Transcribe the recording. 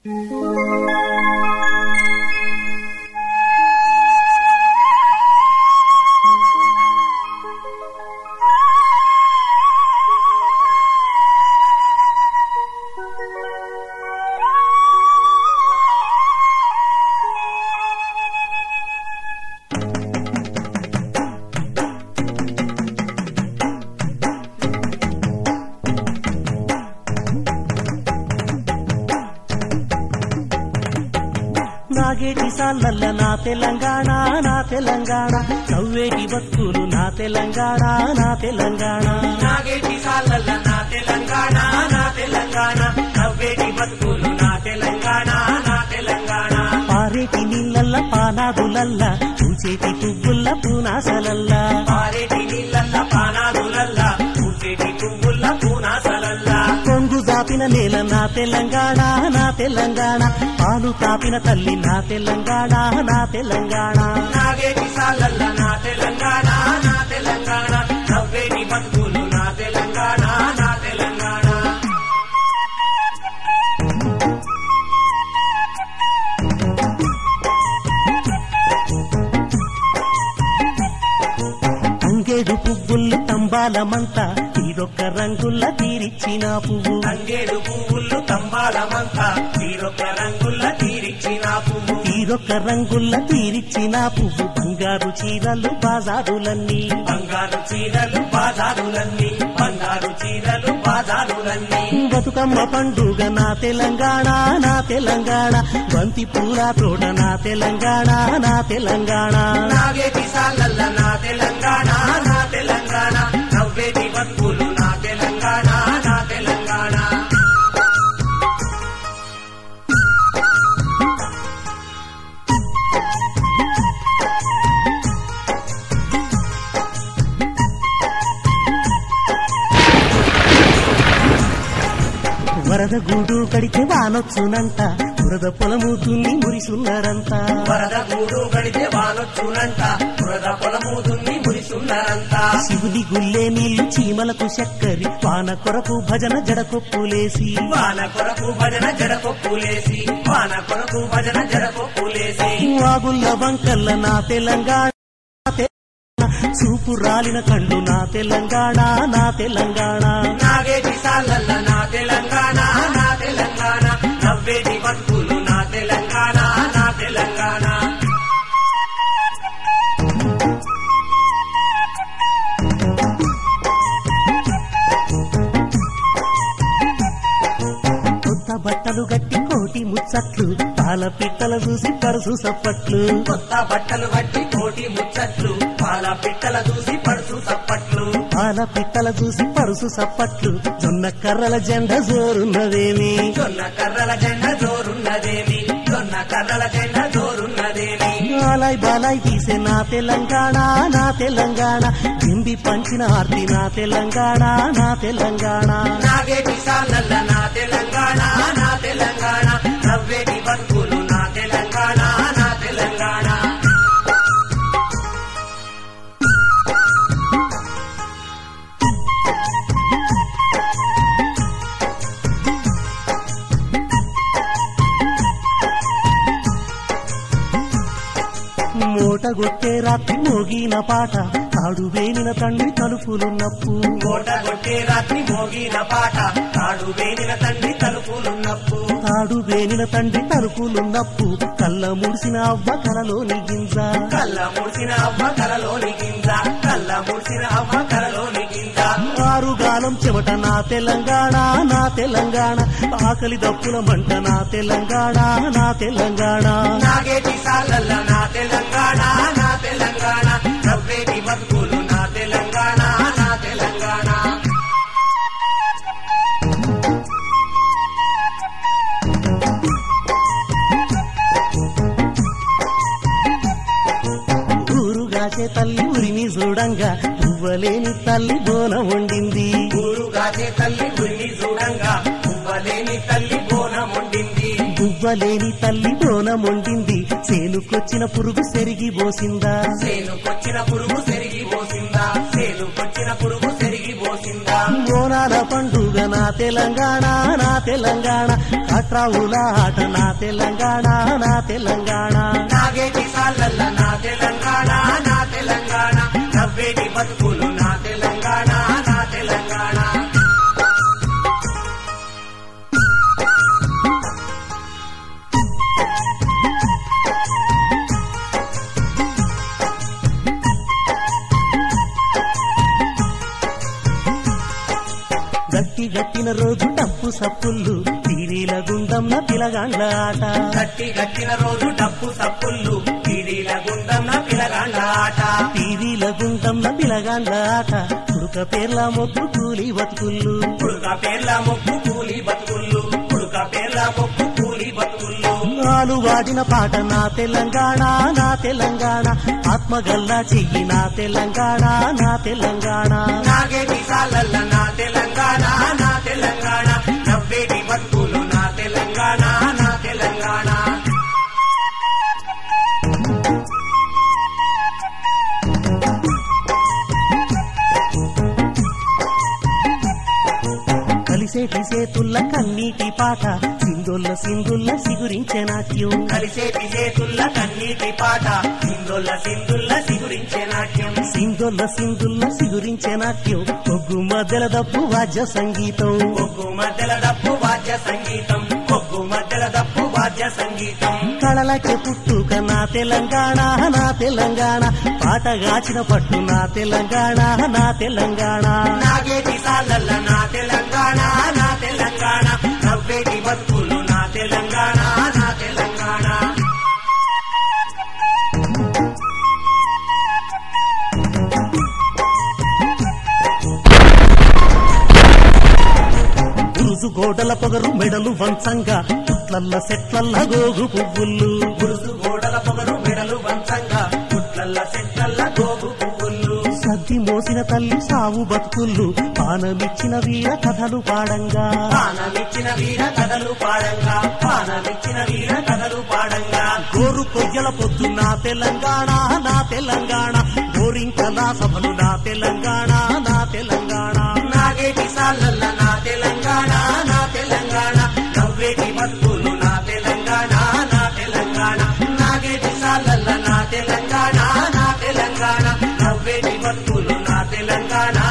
నాగేటి సాలల్ల నా తెలంగాణ నా తెలంగాణ నవ్వేటి బతుకులు నా తెలంగాణ నా తెలంగాణ నాగేటి సాలల్ల నా తెలంగాణ నా తెలంగాణ నవ్వేటి బతుకులు నా తెలంగాణ నా తెలంగాణ పారేటి నీళ్ళల్ల పానాదులల్ల పూచేటి పువ్వుల్ల పూనాసలల్ల పారేటి నీళ్ళల్ల పానాదులల్ల పూసేటి పువ్వుల్ల పూనాసలల్ల కొంగు దాపిన నేల నా తెలంగాణ నా తెలంగాణ పాలు తాపిన తల్లి నా తెలంగాణ నా తెలంగాణ నాగేటి సాలల్ల నా తెలంగాణ నా తెలంగాణ నవ్వేటి బతుకులు నా తెలంగాణ నా తెలంగాణ అంగేడు పువ్వులు తంబాలమంతా తీరొక్క రంగుల్ల తీరిచ్చిన పువ్వు తంగేడు పువ్వులు తంబాలమంతా తీరొక్క రంగుల్ల తీరిచ్చిన పువ్వు తీరొక్క రంగుల్ల తీరిచ్చిన పువ్వు బంగారు చీరలు బాజారులన్నీ బంగారు చీరలు బాజారులన్నీ బంగారు చీరలు బాజారులన్నీ బతుకమ్మ పండుగ నా తెలంగాణ నా తెలంగాణ బంతి పూల తోట నా తెలంగాణ నా తెలంగాణ నాగేటి సాలల్ల నా తెలంగాణ నా తెలంగాణ నవ్వేటి బతుకులు నా తెలంగాణ నా తెలంగాణ వరద గూడు కడితే వానొచ్చునంట బురద పొలము దున్ని మురిసున్నారంతా వరద గూడు గడితే వానొచ్చునంట బురద పొలము దున్ని మురిసున్నారంతా శివుని గుల్లే నీళ్లు చీమలకు చక్కరి వాన కొరకు భజన జడకొప్పులేసి వాన కొరకు భజన జడకొప్పులేసి వాన కొరకు భజన జడకొప్పులేసి వాగుల్ల వంకల్ల నా తెలంగాణ చూపు రాలిన కండు నా తెలంగాణ నా తెలంగాణ నాగేటి సాలల్ల నా తెలంగాణ నా తెలంగాణ నవ్వేటి బతుకులు నా తెలంగాణ నా తెలంగాణ కొత్త బట్టలు గట్టి కోటి ముచ్చట్లు పాల పిట్టల చూసి పరుసు సప్పట్లు కొత్త బట్టలు కట్టి కోటి ముచ్చట్లు పాల పిట్టల చూసి పడుచు సప్పట్లు పాల పిట్టల చూసి పరుసు సప్పట్లు జొన్న కర్రల జెండ జోరున్నదేమి జొన్న కర్రల జెండ జోరున్నదేమి జొన్న కర్రల జెండ జోరున్నదేమి బాలాయ్ బాలాయ్ తీసే నా తెలంగాణ నా తెలంగాణ గింబి పంచిన ఆర్తి నా తెలంగాణ నా తెలంగాణ నాగేటి సాలల్ల నా తెలంగాణ నా తెలంగాణ నవ్వేటి బతుకులు నా తెలంగాణ నా తెలంగాణ మూట గొట్టే రాత్రి మోగిన పాట తాడు వేలిన తండ్రి తలుపులున్నప్పు కోట కొట్టే రాత్రి మోగిన పాట తాడు వేలిన తండ్రి తలుపులున్నప్పు తాడు వేలిన తండ్రి తలుపులున్నప్పు కళ్ళ ముడిసిన అవ్వ కలలోని గింజ కళ్ళ ముడిసిన అవ్వ కలలోని గింజ కళ్ళ ముడిసిన అవ్వ కలలోని గింజ ఆరుగాలం చెమట నా తెలంగాణ నా తెలంగాణ ఆకలి దప్పుల మంట నా తెలంగాణ నా తెలంగాణ నాగేటి సాలల్ల నా తెలంగాణ నా తెలంగాణ నవ్వేటి బతుకులు నా తెలంగాణ నా తెలంగాణ ఊరుగాచే తల్లి ఉరిని చూడంగా పువ్వలేని తల్లి బోనం వండింది ఊరు గాచే తల్లి గురిని చూడంగా పువ్వలేని తల్లి బోనం ఉండింది పువ్వలేని తల్లి బోనం వండింది సేనుకొచ్చిన పురుగు సెరిగి పోసిందా సేనుకొచ్చిన పురుగు సెరిగి పోసిందా సేనుకొచ్చిన పురుగు సెరిగి పోసిందా బోనాల పండుగ నా నా తెలంగాణ నా తెలంగాణ కట్రావుల ఆట నా తెలంగాణ నా తెలంగాణ నాగేటి సాలల్ల నా తెలంగాణ నా తెలంగాణ నవ్వేటి బతుకులు నా తెలంగాణ నా తెలంగాణ గట్టి గట్టిన రోజు డప్పు సప్పుళ్ళు తీరీల గుండంన పిలగాండ్ల ఆట గట్టి గట్టిన రోజు డప్పు సప్పుళ్ళు పీడీల గుండం పిలగాండ్ల ఆట తీరీల గుండంన పిలగాండ్ల ఆట కుడుక పేర్ల మొక్కు కూలి బతుకుళ్ళు పుడుక పేర్ల మొక్కు కూలి బతుకుళ్ళు పుడుక పేర్ల మొక్కు కూలి బతుకుళ్ళు నాలు వాడిన పాట నా తెలంగాణ నా తెలంగాణ ఆత్మగల్లా చెయ్యి నా తెలంగాణ నా తెలంగాణ నాగేటి సాలల్ల నా తెలంగాణ నా తెలంగాణ నవ్వేటి బతుకులు నా తెలంగాణ నా తెలంగాణ కలిసేటి సేతుల్ల కన్నీటి పాట సింధుల్ల సింధుల్ల సిగురించే నాట్యం కలిసేటి చేతుల్ల కన్నీటి పాట సింధుల్ల సింధుల్ల సిగురించే నాట్యం సింధుల్ల సింధుల్ల సిగురించే నాట్యం ఒగ్గు మధ్యల దప్పు వాద్య సంగీతం ఒగ్గు మధ్యల దప్పు వాద్య సంగీతం ఒగ్గు మధ్యల దప్పు వాద్య సంగీతం కళలకి పుట్టుక నా తెలంగాణ నా తెలంగాణ పాట గాచిన పట్టు నా తెలంగాణ నా తెలంగాణ నాగేటి సాలల్ల నా తెలంగాణ నా తెలంగాణ నవ్వేటి బతుకులు నా తెలంగాణ నా తెలంగాణ గురుసు గోడల పొగరు మెడలు వంచంగా పుట్లల్ల సెట్లల్ల గోగు పువ్వులు గురుసు గోడల పొగరు మెడలు వంచంగా పుట్లల్ల చెట్లల్ల గోగు పువ్వులు సద్ది మోసిన తల్లి సావు బతుకుళ్ళు పానమిచ్చిన వీర కథలు పాడంగా పానమిచ్చిన వీర కథలు పాడంగా పానమిచ్చిన వీర కథలు పాడంగా గోరు కొయ్యల పొద్దు నా తెలంగాణ నా తెలంగాణ గోరింకల సభలు నా తెలంగాణ నా తెలంగాణ నాగేటి సాలల్ల నా తెలంగాణ నా తెలంగాణ నవ్వేటి బతుకులు నా తెలంగాణ నా తెలంగాణ నాగేటి సాలల్ల నా తెలంగాణ నా తెలంగాణ నవ్వేటి బతుకులు నా తెలంగాణ